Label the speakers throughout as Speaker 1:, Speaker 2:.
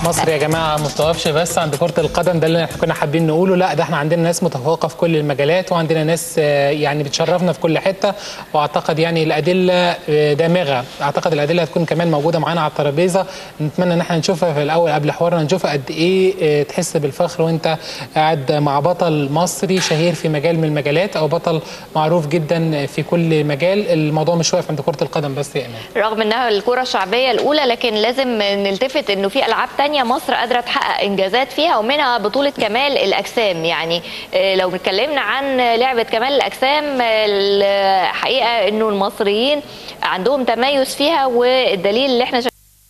Speaker 1: مصر يا جماعه ما بتقفش بس عند كره القدم ده اللي احنا كنا حابين نقوله لا ده احنا عندنا ناس متفوقه في كل المجالات وعندنا ناس آه، يعني بتشرفنا في كل حته واعتقد يعني الادله آه، دامغه اعتقد الادله هتكون كمان موجوده معانا على الترابيزه نتمنى ان احنا نشوفها في الاول قبل حوارنا نشوفها قد ايه آه، تحس بالفخر وانت قاعد مع بطل مصري شهير في مجال من المجالات او بطل معروف جدا في كل مجال الموضوع مش واقف عند كره القدم بس يا ايمان
Speaker 2: رغم انها الكره الشعبيه الاولى لكن لازم نلتفت انه في العاب تانية مصر قادره تحقق انجازات فيها ومنها بطوله كمال الاجسام يعني آه، لو اتكلمنا عن لعبه كمال الاجسام آه، الحقيقه انه المصريين عندهم تميز فيها والدليل اللي احنا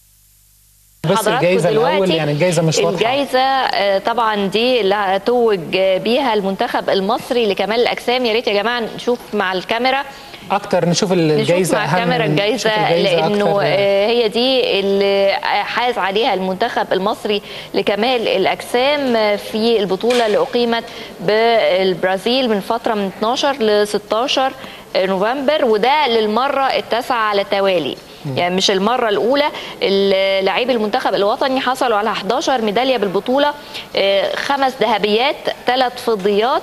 Speaker 1: بس
Speaker 2: حضراتكم
Speaker 1: الجايزه الاول
Speaker 2: دلوقتي
Speaker 1: يعني الجايزه مش واضحه
Speaker 2: الجايزه آه، طبعا دي اللي توج بيها المنتخب المصري لكمال الاجسام يا ريت يا جماعه نشوف مع الكاميرا
Speaker 1: اكتر نشوف
Speaker 2: نشوف
Speaker 1: الجايزه
Speaker 2: مع
Speaker 1: أهم
Speaker 2: الكاميرا
Speaker 1: من-
Speaker 2: الجايزه
Speaker 1: نشوف الجايزة
Speaker 2: لانه
Speaker 1: أكتر.
Speaker 2: آه، هي دي اللي حاز عليها المنتخب المصري لكمال الاجسام آه، في البطوله اللي اقيمت بالبرازيل من فتره من 12 ل 16 نوفمبر وده للمره التاسعه على التوالي يعني مش المرة الأولى اللاعبي المنتخب الوطني حصلوا على 11 ميدالية بالبطولة آه، خمس ذهبيات ثلاث فضيات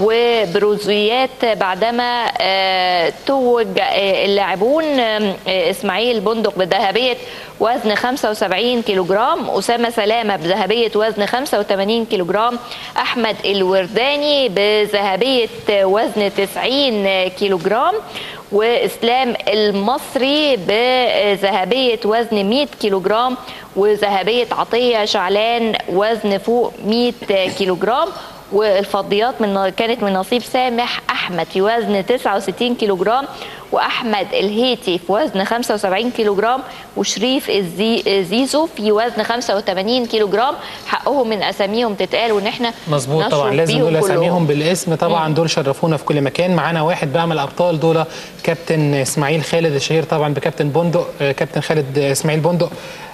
Speaker 2: وبرونزيات بعدما آه، توج آه، اللاعبون آه، إسماعيل بندق بذهبية وزن 75 كيلوغرام أسامة سلامة بذهبية وزن 85 كيلوغرام أحمد الورداني بذهبية وزن 90 كيلوغرام واسلام المصري بذهبيه وزن 100 كيلوغرام وذهبيه عطيه شعلان وزن فوق 100 كيلوغرام والفضيات من كانت من نصيب سامح احمد في وزن 69 كيلوغرام واحمد الهيتي في وزن 75 كيلوغرام وشريف الزي زيزو في وزن 85 كيلوغرام حقهم من اساميهم تتقال وان احنا
Speaker 1: مظبوط
Speaker 2: نشرف
Speaker 1: طبعا لازم
Speaker 2: بيهم
Speaker 1: نقول
Speaker 2: كلهم.
Speaker 1: اساميهم بالاسم طبعا دول شرفونا في كل مكان معانا واحد بقى من الابطال دول كابتن اسماعيل خالد الشهير طبعا بكابتن بندق آه، كابتن خالد اسماعيل بندق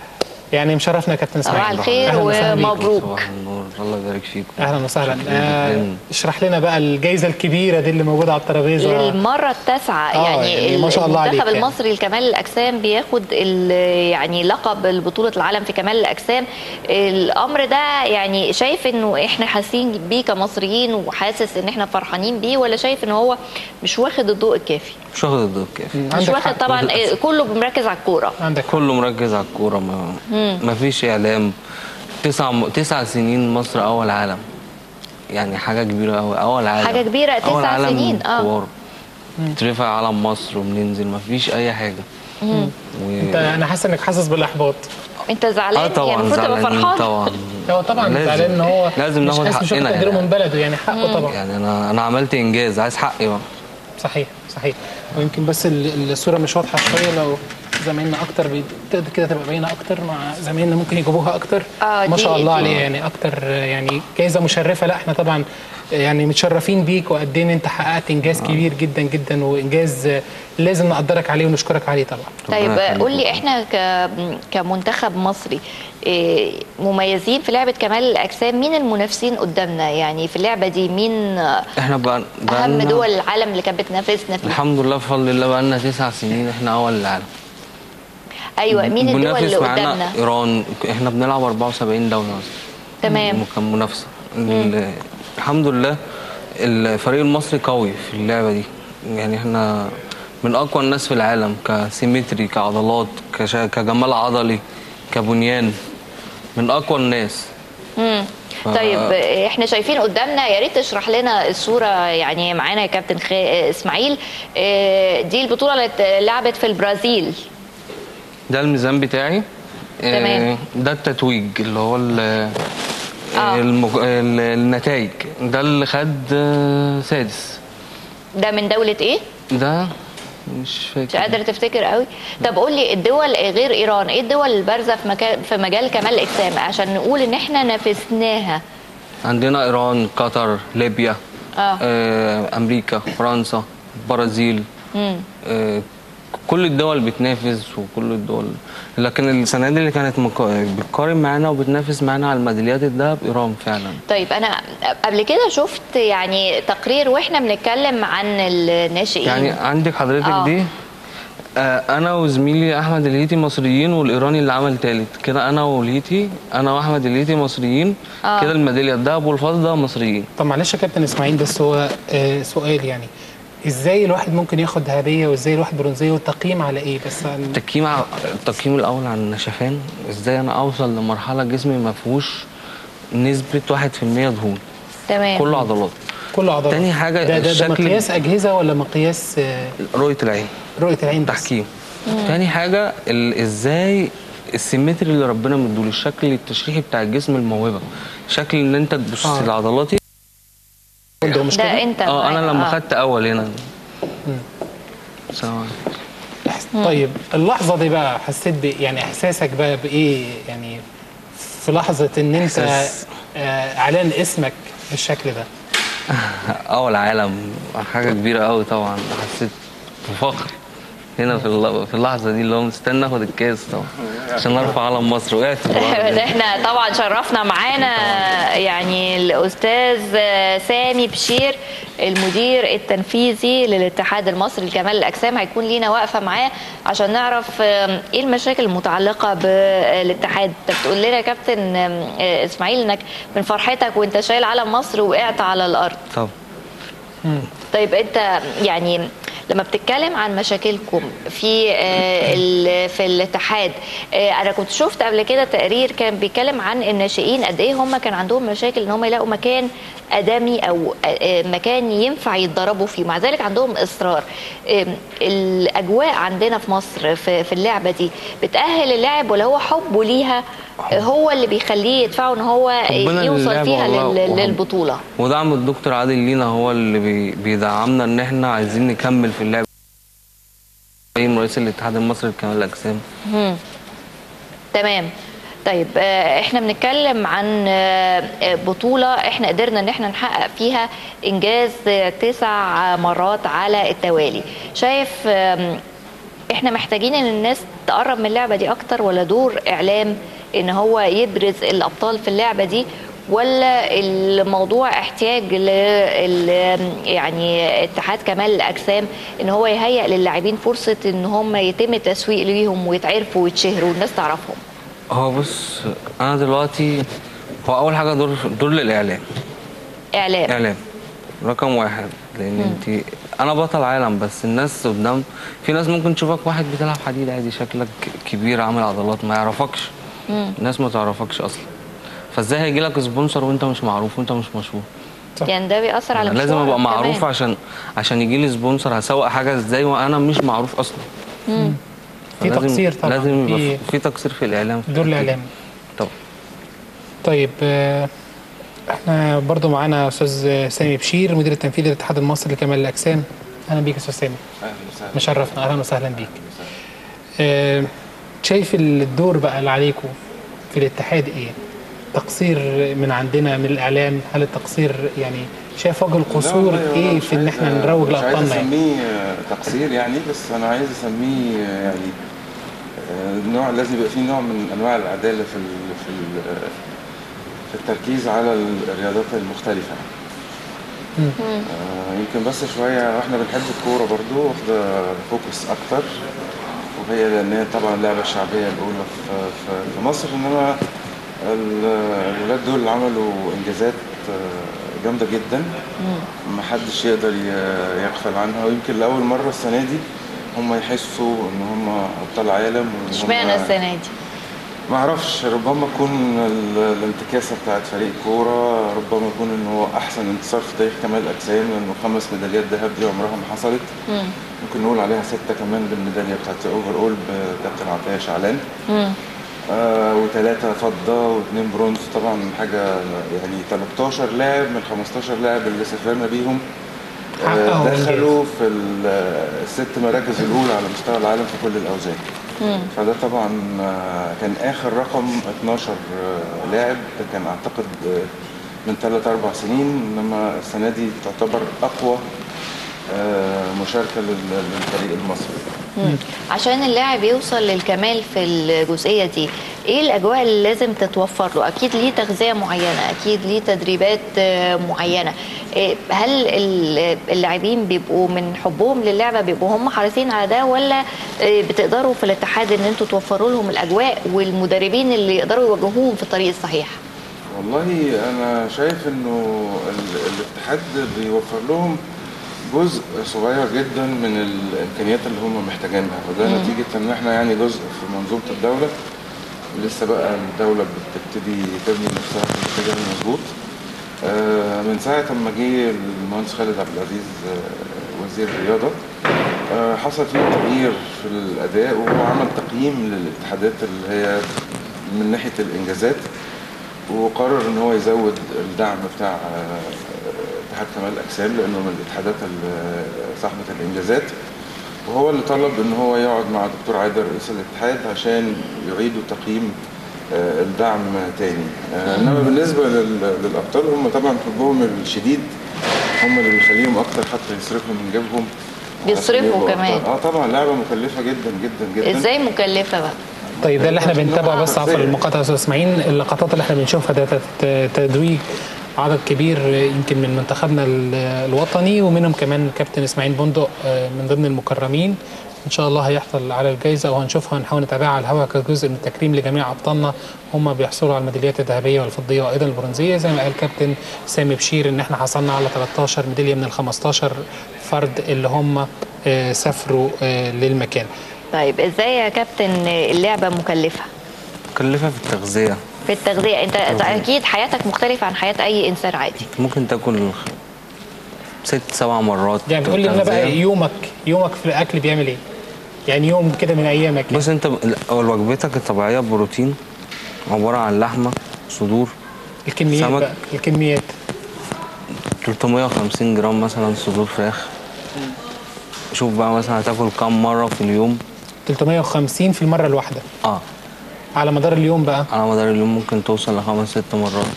Speaker 1: يعني مشرفنا يا كابتن اسماعيل
Speaker 2: صباح الخير
Speaker 1: أهلاً وسهلاً بيك.
Speaker 2: ومبروك.
Speaker 3: صباح النور الله يبارك فيكم
Speaker 1: اهلا وسهلا
Speaker 3: شكراً
Speaker 1: آه،
Speaker 3: جداً.
Speaker 1: اشرح لنا بقى الجائزه الكبيره دي اللي موجوده على الترابيزه
Speaker 2: للمرة التاسعة
Speaker 1: آه،
Speaker 2: يعني,
Speaker 1: يعني ما شاء الله
Speaker 2: المنتخب
Speaker 1: عليك يعني.
Speaker 2: المصري لكمال الأجسام بياخد ال- يعني لقب بطولة العالم في كمال الأجسام الأمر ده يعني شايف إنه إحنا حاسين بيه كمصريين وحاسس إن إحنا فرحانين بيه ولا شايف إن هو مش واخد الضوء الكافي
Speaker 3: مش واخد الضوء الكافي
Speaker 2: مش
Speaker 1: عندك
Speaker 2: واخد
Speaker 1: حق.
Speaker 2: طبعا
Speaker 3: للأسف.
Speaker 2: كله مركز على الكورة
Speaker 1: عندك
Speaker 3: كله مركز على الكوره ما, ما فيش اعلام تسع م... تسع سنين مصر اول عالم يعني حاجه كبيره قوي اول عالم
Speaker 2: حاجة كبيرة،
Speaker 3: أول
Speaker 2: تسع
Speaker 3: عالم
Speaker 2: سنين، آه.
Speaker 3: كبار ترفع علم مصر وبننزل ما فيش اي حاجه و...
Speaker 1: انت انا حاسس انك حاسس بالاحباط
Speaker 2: أنت زعلان
Speaker 3: اه
Speaker 2: يعني
Speaker 3: طبعا
Speaker 2: المفروض تبقى
Speaker 3: زعلانين
Speaker 2: فرحان
Speaker 3: طبعا
Speaker 1: هو طبعا
Speaker 3: لازم.
Speaker 1: زعلان ان هو
Speaker 3: لازم
Speaker 1: مش
Speaker 3: ناخد
Speaker 1: حاسس مش واخد
Speaker 3: حقنا
Speaker 1: تقديره
Speaker 3: يعني.
Speaker 1: من بلده يعني حقه طبعا
Speaker 3: يعني انا انا عملت انجاز عايز حقي بقى
Speaker 1: صحيح صحيح ويمكن بس ال- الصوره مش واضحه شويه لو زمايلنا اكتر بي- تقدر كده تبقى باينه اكتر مع زمايلنا ممكن يجيبوها اكتر
Speaker 2: آه،
Speaker 1: ما
Speaker 2: دي-
Speaker 1: شاء الله
Speaker 2: دي.
Speaker 1: عليه يعني اكتر يعني جايزه مشرفه لا احنا طبعا يعني متشرفين بيك وقد ايه إن انت حققت انجاز كبير جدا جدا وانجاز لازم نقدرك عليه ونشكرك عليه طبعا
Speaker 2: طيب
Speaker 3: ربنا يخليكم.
Speaker 2: قول لي احنا ك... كمنتخب مصري إيه، مميزين في لعبه كمال الاجسام مين المنافسين قدامنا يعني في اللعبه دي مين
Speaker 3: احنا بقى
Speaker 2: اهم
Speaker 3: بقالنا-
Speaker 2: دول العالم اللي كانت بتنافسنا فيه
Speaker 3: الحمد لله بفضل الله بقى لنا تسع سنين احنا اول العالم
Speaker 2: ايوه مين الدول
Speaker 3: بننافس
Speaker 2: اللي
Speaker 3: معانا
Speaker 2: قدامنا
Speaker 3: ايران احنا بنلعب 74 دوله مثلا
Speaker 2: تمام
Speaker 3: كان منافسه ال- الحمد لله الفريق المصري قوي في اللعبه دي يعني احنا من اقوى الناس في العالم كسيمتري كعضلات كشا- كجمال عضلي كبنيان من اقوى الناس
Speaker 2: مم. طيب احنا شايفين قدامنا يا ريت تشرح لنا الصوره يعني معانا يا كابتن خ... اسماعيل إيه، دي البطوله اللي اتلعبت في البرازيل
Speaker 3: ده الميزان بتاعي آه،
Speaker 2: تمام.
Speaker 3: ده التتويج اللي هو ال-
Speaker 2: آه.
Speaker 3: المج... ال- النتائج ده اللي خد آه، سادس
Speaker 2: ده من دوله ايه
Speaker 3: ده مش فاكر
Speaker 2: مش قادر تفتكر قوي طب قول لي الدول غير ايران ايه الدول البارزه في مكان في مجال كمال الاجسام عشان نقول ان احنا نافسناها
Speaker 3: عندنا ايران قطر ليبيا
Speaker 2: آه.
Speaker 3: آه، امريكا فرنسا البرازيل
Speaker 2: مم.
Speaker 3: آه، كل الدول بتنافس وكل الدول لكن السنه دي اللي كانت مقا- بتقارن معانا وبتنافس معانا على الميداليات الذهب ايران فعلا
Speaker 2: طيب انا قبل كده شفت يعني تقرير واحنا بنتكلم عن الناشئين
Speaker 3: يعني عندك حضرتك
Speaker 2: آه.
Speaker 3: دي آه، انا وزميلي احمد الهيتي مصريين والايراني اللي عمل تالت كده انا والهيتي انا واحمد الهيتي مصريين
Speaker 2: آه.
Speaker 3: كده الميداليه الذهب والفضه مصريين
Speaker 1: طب معلش يا كابتن اسماعيل بس هو آه سؤال يعني ازاي الواحد ممكن ياخد ذهبيه وازاي الواحد برونزيه والتقييم على ايه بس عن-
Speaker 3: التقييم ع- التقييم الاول عن النشفان ازاي انا اوصل لمرحله جسمي ما فيهوش نسبه 1% دهون
Speaker 2: تمام
Speaker 3: كله عضلات
Speaker 1: كله عضلات
Speaker 3: تاني حاجة
Speaker 1: ده, ده, ده
Speaker 3: الشكل-
Speaker 1: مقياس اجهزه ولا مقياس آه
Speaker 3: رؤيه العين
Speaker 1: رؤيه العين بس
Speaker 3: تحكيم تاني حاجه ال- ازاي السيمتري اللي ربنا مديله الشكل التشريحي بتاع الجسم الموهبه شكل ان انت تبص
Speaker 1: آه.
Speaker 3: لعضلاتي
Speaker 1: ده مش
Speaker 2: ده
Speaker 1: كده
Speaker 2: انت
Speaker 3: اه انا
Speaker 2: معاك.
Speaker 3: لما
Speaker 2: آه.
Speaker 3: خدت اول هنا سلام عليكم.
Speaker 1: طيب اللحظه دي بقى حسيت ب يعني احساسك بقى بايه يعني في لحظه ان انت
Speaker 3: إحساس-
Speaker 1: آه اعلان اسمك بالشكل ده
Speaker 3: اول عالم حاجه كبيره قوي طبعا حسيت بفخر هنا في الل- في اللحظه دي اللي هو مستني اخد الكاس طبعا عشان ارفع علم مصر وقعت في الأرض.
Speaker 2: احنا طبعا شرفنا معانا يعني الاستاذ سامي بشير المدير التنفيذي للاتحاد المصري لكمال الاجسام هيكون لينا واقفه معاه عشان نعرف آم، ايه المشاكل المتعلقه بالاتحاد انت بتقول لنا يا كابتن آم، آه، اسماعيل انك من فرحتك وانت شايل علم مصر وقعت على الارض
Speaker 3: طب
Speaker 2: طيب انت يعني لما بتتكلم عن مشاكلكم في آه، ال- في الاتحاد آه، انا كنت شفت قبل كده تقرير كان بيتكلم عن الناشئين قد ايه هم كان عندهم مشاكل ان هم يلاقوا مكان ادمي او آه، آه، مكان ينفع يتدربوا فيه مع ذلك عندهم اصرار آم، الاجواء عندنا في مصر في في اللعبه دي بتاهل اللاعب ولا هو حبه ليها آه، هو اللي بيخليه يدفعه ان هو
Speaker 3: حبنا
Speaker 2: يوصل
Speaker 3: للعبة
Speaker 2: فيها
Speaker 3: والله
Speaker 2: لل-
Speaker 3: وحب-
Speaker 2: للبطوله
Speaker 3: ودعم الدكتور عادل لينا هو اللي بي- بيدعمنا ان احنا عايزين نكمل في اللعب رئيس الاتحاد المصري لكمال الاجسام
Speaker 2: تمام طيب آه، احنا بنتكلم عن آه، آه، بطولة احنا قدرنا ان احنا نحقق فيها انجاز آه، تسع مرات على التوالي شايف آم، احنا محتاجين ان الناس تقرب من اللعبة دي اكتر ولا دور اعلام ان هو يبرز الابطال في اللعبة دي ولا الموضوع احتياج ل يعني اتحاد كمال الاجسام ان هو يهيئ للاعبين فرصه ان هم يتم التسويق ليهم ويتعرفوا ويتشهروا والناس تعرفهم
Speaker 3: هو بص انا دلوقتي هو اول حاجه دور دور للاعلام
Speaker 2: اعلام
Speaker 3: اعلام رقم واحد لان انت انا بطل عالم بس الناس قدام في ناس ممكن تشوفك واحد بتلعب حديد عادي شكلك كبير عامل عضلات ما يعرفكش الناس ما تعرفكش اصلا فازاي هيجي لك سبونسر وانت مش معروف وانت مش مشهور
Speaker 1: صح.
Speaker 2: يعني ده بيأثر على
Speaker 3: أنا لازم
Speaker 2: مشوارك
Speaker 3: ابقى معروف
Speaker 2: كمان.
Speaker 3: عشان عشان يجي لي سبونسر هسوق حاجه ازاي وانا مش معروف اصلا
Speaker 1: في
Speaker 3: فلازم-
Speaker 1: تقصير طبعا
Speaker 3: لازم يبقى
Speaker 1: في
Speaker 3: في, في تقصير في الاعلام
Speaker 1: دور الاعلام
Speaker 3: طبعا
Speaker 1: طيب آه، احنا برضو معانا استاذ سامي بشير مدير التنفيذي للاتحاد المصري لكمال الاجسام اهلا بيك يا استاذ سامي
Speaker 4: اهلا وسهلا
Speaker 1: مشرفنا اهلا وسهلا بيك آه، شايف الدور بقى اللي عليكم في الاتحاد ايه تقصير من عندنا من الاعلام هل التقصير يعني شايف وجه القصور
Speaker 4: لا والله
Speaker 1: ايه
Speaker 4: مش
Speaker 1: في ان
Speaker 4: عايز-
Speaker 1: احنا نروج
Speaker 4: مش عايز
Speaker 1: لابطالنا يعني
Speaker 4: اسميه آه، تقصير يعني بس انا عايز اسميه آه، يعني آه، نوع لازم يبقى فيه نوع من انواع العداله في ال في ال في التركيز على الرياضات المختلفه آه، يمكن بس شويه واحنا بنحب الكوره برضو واخده فوكس اكتر وهي لان هي طبعا اللعبه الشعبيه الاولى في في- في مصر انما ال- الولاد دول عملوا انجازات آه، جامده جدا ما حدش يقدر ي- يغفل عنها ويمكن لاول مره السنه دي هم يحسوا ان هم ابطال عالم وإن هم-
Speaker 2: اشمعنى السنه دي
Speaker 4: ما اعرفش ربما يكون ال- الانتكاسه بتاعت فريق كوره ربما يكون ان هو احسن انتصار في تاريخ كمال الاجسام لانه خمس ميداليات ذهب دي عمرها ما حصلت ممكن نقول عليها سته كمان بالميداليه بتاعت اوفر اول بكابتن عطيه شعلان آه وثلاثة فضة واثنين برونز طبعا حاجة يعني 13 لاعب من 15 لاعب اللي سافرنا بيهم آه
Speaker 1: حققوا
Speaker 4: دخلوا في ال- الست مراكز الأولى على مستوى العالم في كل الأوزان فده طبعا آه، كان آخر رقم 12 آه، لاعب ده كان أعتقد آه، من 3 4 سنين إنما السنة دي تعتبر أقوى آه، مشاركة لل- للفريق المصري
Speaker 2: عشان اللاعب يوصل للكمال في الجزئيه دي ايه الاجواء اللي لازم تتوفر له اكيد ليه تغذيه معينه اكيد ليه تدريبات آه، معينه إيه، هل ال- اللاعبين بيبقوا من حبهم للعبه بيبقوا هم حريصين على ده ولا آه، بتقدروا في الاتحاد ان انتوا توفروا لهم الاجواء والمدربين اللي يقدروا يوجهوهم في الطريق الصحيح
Speaker 4: والله انا شايف انه ال- الاتحاد بيوفر لهم جزء صغير جدا من الامكانيات اللي هم محتاجينها وده نتيجه ان احنا يعني جزء في منظومه الدوله لسه بقى الدوله بتبتدي تبني نفسها في الاتجاه المظبوط آه، من ساعه ما جه المهندس خالد عبد العزيز آه، وزير الرياضه آه، حصل فيه تغيير في الاداء وهو عمل تقييم للاتحادات اللي هي من ناحيه الانجازات وقرر ان هو يزود الدعم بتاع آه، اتحاد كمال الاجسام لانه من الاتحادات ال- صاحبه الانجازات وهو اللي طلب ان هو يقعد مع دكتور عادل رئيس الاتحاد عشان يعيدوا تقييم آه، الدعم تاني آه، انما بالنسبه لل- للابطال هم طبعا حبهم الشديد هم اللي بيخليهم اكتر حتى يصرفوا من جيبهم
Speaker 2: بيصرفوا
Speaker 4: عشان يبقوا
Speaker 2: كمان.
Speaker 4: أبطال. اه طبعا لعبه مكلفه جدا جدا جدا
Speaker 2: ازاي مكلفه بقى
Speaker 1: طيب ده اللي احنا بنتابعه بس عفوا المقاطعه يا استاذ اسماعيل اللقطات اللي احنا بنشوفها ده تت- تدويج عدد كبير يمكن من منتخبنا ال- الوطني ومنهم كمان كابتن اسماعيل بندق آه، من ضمن المكرمين ان شاء الله هيحصل على الجائزه وهنشوفها ونحاول نتابعها على الهواء كجزء من التكريم لجميع ابطالنا هم بيحصلوا على الميداليات الذهبيه والفضيه وايضا البرونزيه زي ما قال كابتن سامي بشير ان احنا حصلنا على 13 ميداليه من ال 15 فرد اللي هم آه، سافروا آه، للمكان
Speaker 2: طيب ازاي يا كابتن اللعبه مكلفه
Speaker 3: مكلفة في التغذية
Speaker 2: في التغذيه انت اكيد حياتك مختلفه عن حياه اي انسان عادي
Speaker 3: ممكن تاكل ست سبع مرات
Speaker 1: يعني بتقول لي هنا بقى
Speaker 3: تغذية.
Speaker 1: يومك يومك في الاكل بيعمل ايه؟ يعني يوم كده من ايامك يعني.
Speaker 3: بص انت اول وجبتك الطبيعية بروتين عبارة عن لحمة صدور
Speaker 1: الكميات
Speaker 3: سمك.
Speaker 1: بقى الكميات
Speaker 3: 350 جرام مثلا صدور فراخ شوف بقى مثلا هتاكل كام مرة في اليوم
Speaker 1: 350 في المره الواحده
Speaker 3: اه
Speaker 1: على مدار اليوم بقى
Speaker 3: على مدار اليوم ممكن توصل لخمس ست مرات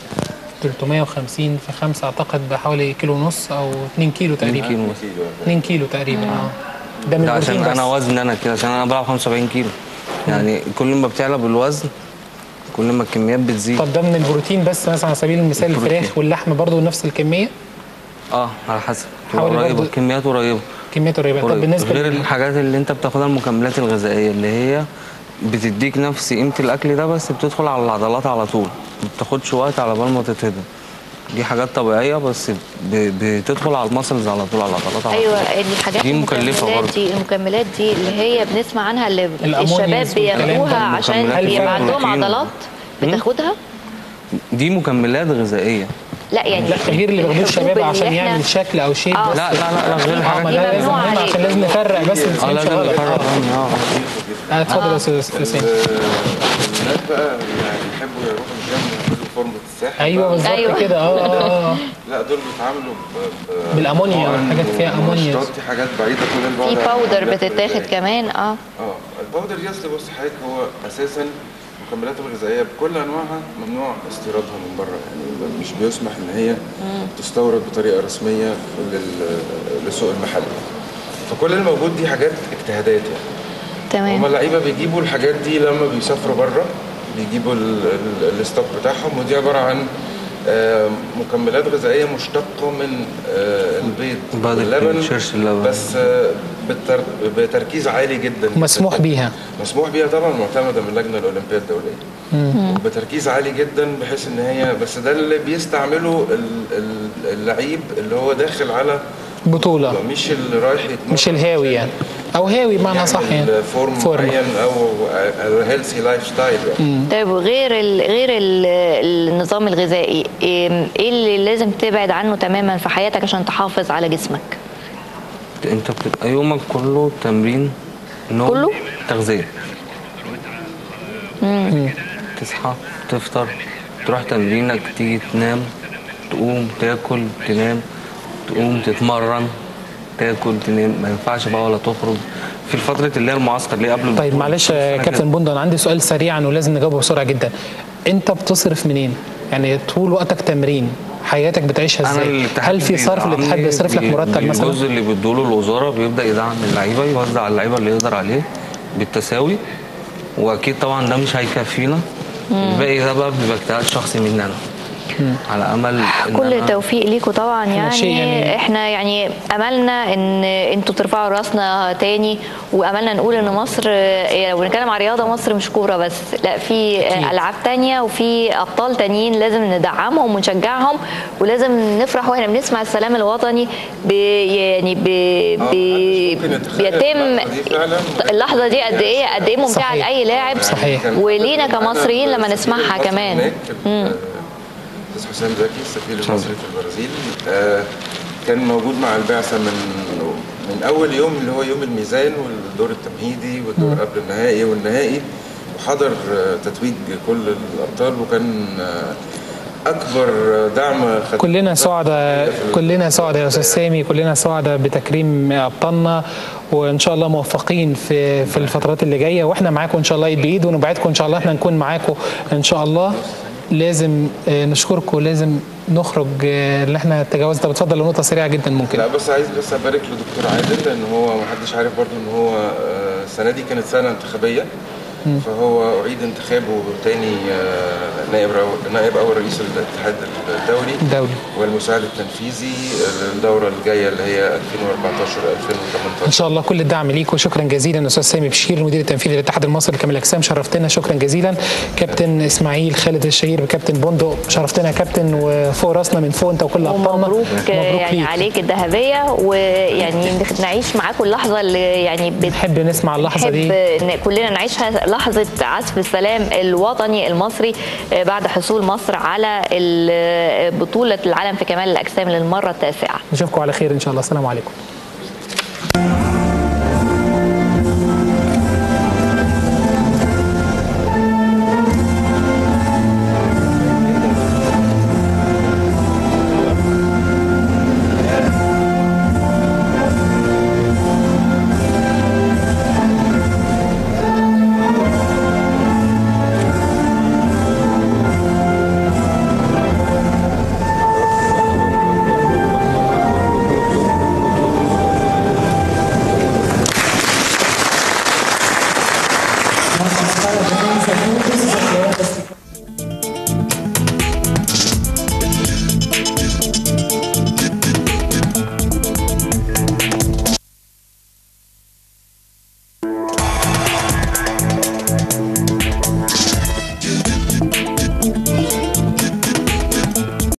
Speaker 1: 350 في 5 اعتقد بحوالي كيلو ونص او 2 كيلو
Speaker 3: 2
Speaker 1: تقريبا
Speaker 3: كيلو مثلا
Speaker 1: 2 كيلو تقريبا اه ده من
Speaker 3: ده عشان
Speaker 1: البروتين
Speaker 3: انا
Speaker 1: بس
Speaker 3: وزن انا كده عشان انا بلعب 75 كيلو يعني كل ما بتعلى بالوزن كل ما الكميات بتزيد
Speaker 1: طب ده من البروتين بس مثلا على سبيل المثال
Speaker 3: البروتين.
Speaker 1: الفراخ واللحم برضو نفس الكميه
Speaker 3: اه على حسب
Speaker 1: حوالي
Speaker 3: قريبه
Speaker 1: برضو-
Speaker 3: الكميات قريبه
Speaker 1: كميات قريبه طب
Speaker 3: قريبة.
Speaker 1: بالنسبه
Speaker 3: غير
Speaker 1: لل-
Speaker 3: الحاجات اللي انت بتاخدها المكملات الغذائيه اللي هي بتديك نفس قيمه الاكل ده بس بتدخل على العضلات على طول ما بتاخدش وقت على بال ما تتهضم دي حاجات طبيعيه بس ب- بتدخل على المسلز على طول على العضلات على
Speaker 2: ايوه
Speaker 3: طول.
Speaker 2: الحاجات
Speaker 3: دي مكلفة
Speaker 2: المكملات
Speaker 3: برضه.
Speaker 2: دي المكملات دي اللي هي بنسمع عنها اللي
Speaker 1: الأمونيوز
Speaker 2: الشباب
Speaker 1: والكلام ده،
Speaker 2: بياخدوها عشان
Speaker 3: المكملات
Speaker 1: اللي
Speaker 2: يبقى
Speaker 1: فيها
Speaker 2: عندهم
Speaker 3: بروتين.
Speaker 2: عضلات بتاخدها
Speaker 3: دي مكملات غذائيه
Speaker 2: لا يعني
Speaker 1: لا غير اللي بياخدوه الشباب
Speaker 2: الحبوب
Speaker 1: عشان
Speaker 2: اللي احنا-
Speaker 1: يعمل شكل او شيب
Speaker 2: آه.
Speaker 1: بس
Speaker 3: لا لا لا, لا غير
Speaker 1: اه
Speaker 3: الحاجات
Speaker 1: ما
Speaker 2: دي
Speaker 1: ده
Speaker 3: دي
Speaker 1: لازم
Speaker 2: ممنوع
Speaker 1: مهم
Speaker 2: عليك.
Speaker 1: عشان لازم نفرق بس
Speaker 3: اه
Speaker 1: ما
Speaker 3: لازم
Speaker 1: غلط
Speaker 3: نفرق
Speaker 1: اه
Speaker 3: بين- اه
Speaker 1: آه، اتفضل يا استاذ أستاذ سامي
Speaker 4: الناس بقى يعني يحبوا يروحوا الجيم يعملوا فورمة الساحل
Speaker 1: ايوه
Speaker 4: بقى.
Speaker 1: بالظبط
Speaker 2: أيوة.
Speaker 1: كده اه اه اه
Speaker 4: لا دول بيتعاملوا ب- ب-
Speaker 1: بالأمونيا
Speaker 4: بحقن
Speaker 1: والحاجات فيها أمونيا.
Speaker 4: ومنشطات، دي حاجات بعيده كل البعد
Speaker 2: في
Speaker 4: عن
Speaker 2: باودر
Speaker 4: المكملات
Speaker 2: بتتاخد
Speaker 4: الغذائية.
Speaker 2: كمان اه
Speaker 4: اه الباودر دي اصل بص حضرتك هو اساسا المكملات الغذائيه بكل انواعها ممنوع استيرادها من بره يعني مش بيسمح ان هي تستورد بطريقه رسميه لل- للسوق المحلي فكل الموجود دي حاجات اجتهادات يعني هما
Speaker 2: تمام
Speaker 4: اللعيبه بيجيبوا الحاجات دي لما بيسافروا بره بيجيبوا ال- ال- الستوك بتاعهم ودي عباره عن آه، مكملات غذائيه مشتقه من آه، البيض
Speaker 3: بعد
Speaker 4: واللبن
Speaker 3: شرش اللبن.
Speaker 4: بس آه، بالتر- بتركيز عالي جدا
Speaker 1: مسموح بيها
Speaker 4: مسموح بيها طبعا معتمده من اللجنه الاولمبيه الدوليه بتركيز عالي جدا بحيث ان هي بس ده اللي بيستعمله ال- ال- اللعيب اللي هو داخل على
Speaker 1: بطوله
Speaker 4: مش اللي رايح يتمرن
Speaker 1: مش الهاوي يعني او هاوي بمعنى صح يعني
Speaker 4: فورم
Speaker 1: فورمة.
Speaker 4: معين او هيلثي لايف ستايل يعني
Speaker 2: طيب وغير ال غير ال النظام الغذائي ايه إيه اللي لازم تبعد عنه تماما في حياتك عشان تحافظ على جسمك
Speaker 3: انت بتبقى يومك كله تمرين نوم
Speaker 2: كله؟
Speaker 3: تغذيه تصحى تفطر تروح تمرينك تيجي تنام تقوم تاكل تنام تقوم تتمرن تاكل تنام ما ينفعش بقى ولا تخرج في فتره اللي هي المعسكر اللي هي قبل
Speaker 1: طيب
Speaker 3: البطولة.
Speaker 1: معلش يا
Speaker 3: أنا
Speaker 1: كابتن بوندو انا عندي سؤال سريعا ولازم نجاوبه بسرعه جدا انت بتصرف منين يعني طول وقتك تمرين حياتك بتعيشها
Speaker 3: انا
Speaker 1: ازاي
Speaker 3: الاتحاد
Speaker 1: هل في صرف
Speaker 3: بيدعمني
Speaker 1: الاتحاد بيصرف لك
Speaker 3: بي-
Speaker 1: مرتب مثلا
Speaker 3: الجزء اللي بيدوله الوزاره بيبدا يدعم اللعيبه يوزع على اللعيبه اللي يقدر عليه بالتساوي واكيد طبعا ده مش هيكفينا الباقي ده بقى بيبقى اجتهاد شخصي مني انا على امل إن
Speaker 2: كل
Speaker 3: أنا
Speaker 2: التوفيق ليكم طبعا يعني,
Speaker 1: شيء يعني-
Speaker 2: احنا يعني املنا ان انتوا ترفعوا راسنا تاني واملنا نقول ان مصر آه، لو بنتكلم عن رياضه مصر مش كوره بس لا في
Speaker 1: أكيد.
Speaker 2: آه، العاب تانية وفي ابطال تانيين لازم ندعمهم ونشجعهم ولازم نفرح واحنا بنسمع السلام الوطني ب يعني ب ب
Speaker 4: ممكن يتخيل
Speaker 2: بيتم
Speaker 4: اللحظة دي فعلاً.
Speaker 2: اللحظه دي قد ايه قد ايه ممتعه
Speaker 1: صحيح.
Speaker 2: لاي لاعب
Speaker 1: صحيح.
Speaker 4: كان
Speaker 2: ولينا
Speaker 4: معانا
Speaker 2: كمصريين لما
Speaker 4: السفير
Speaker 2: نسمعها
Speaker 4: المصري
Speaker 2: كمان
Speaker 4: هناك، الاستاذ حسام زكي السفير المصري في البرازيل آه، كان موجود مع البعثه من من اول يوم اللي هو يوم الميزان والدور التمهيدي والدور قبل النهائي والنهائي وحضر آه، تتويج كل الابطال وكان آه، اكبر دعم خد-
Speaker 1: كلنا سعداء
Speaker 4: في ال-
Speaker 1: كلنا سعداء يا استاذ سامي كلنا سعداء بتكريم ابطالنا وان شاء الله موفقين في في الفترات اللي جايه واحنا معاكم ان شاء الله ايد بايد ونوعدكم ان شاء الله احنا نكون معاكم ان شاء الله لازم آه، نشكركم لازم نخرج آه، اللي احنا تجاوزنا طب اتفضل نقطه سريعه جدا ممكن
Speaker 4: لا بس عايز بس ابارك لدكتور عادل لان هو ما حدش عارف برضو ان هو آه، السنه دي كانت سنه انتخابيه فهو اعيد انتخابه تاني آه، نائب رو- نائب اول رئيس الاتحاد الدولي
Speaker 1: دولي
Speaker 4: والمساعد التنفيذي الدوره الجايه اللي هي 2014
Speaker 1: ان
Speaker 4: 2018
Speaker 1: شاء الله كل الدعم ليكم شكرا جزيلا استاذ سامي بشير المدير التنفيذي للاتحاد المصري لكمال الاجسام شرفتنا شكرا جزيلا كابتن اسماعيل خالد الشهير بكابتن بندق شرفتنا يا كابتن وفوق راسنا من فوق انت وكل ابطالنا
Speaker 2: ومبروك يعني
Speaker 1: ليك.
Speaker 2: عليك الذهبيه ويعني نعيش معاكم اللحظه اللي يعني بت-
Speaker 1: نحب نسمع اللحظه دي
Speaker 2: نحب ان كلنا نعيشها لحظه عزف السلام الوطني المصري آه، بعد حصول مصر على ال- بطوله العالم في كمال الاجسام للمره التاسعه
Speaker 1: نشوفكم على خير ان شاء الله السلام عليكم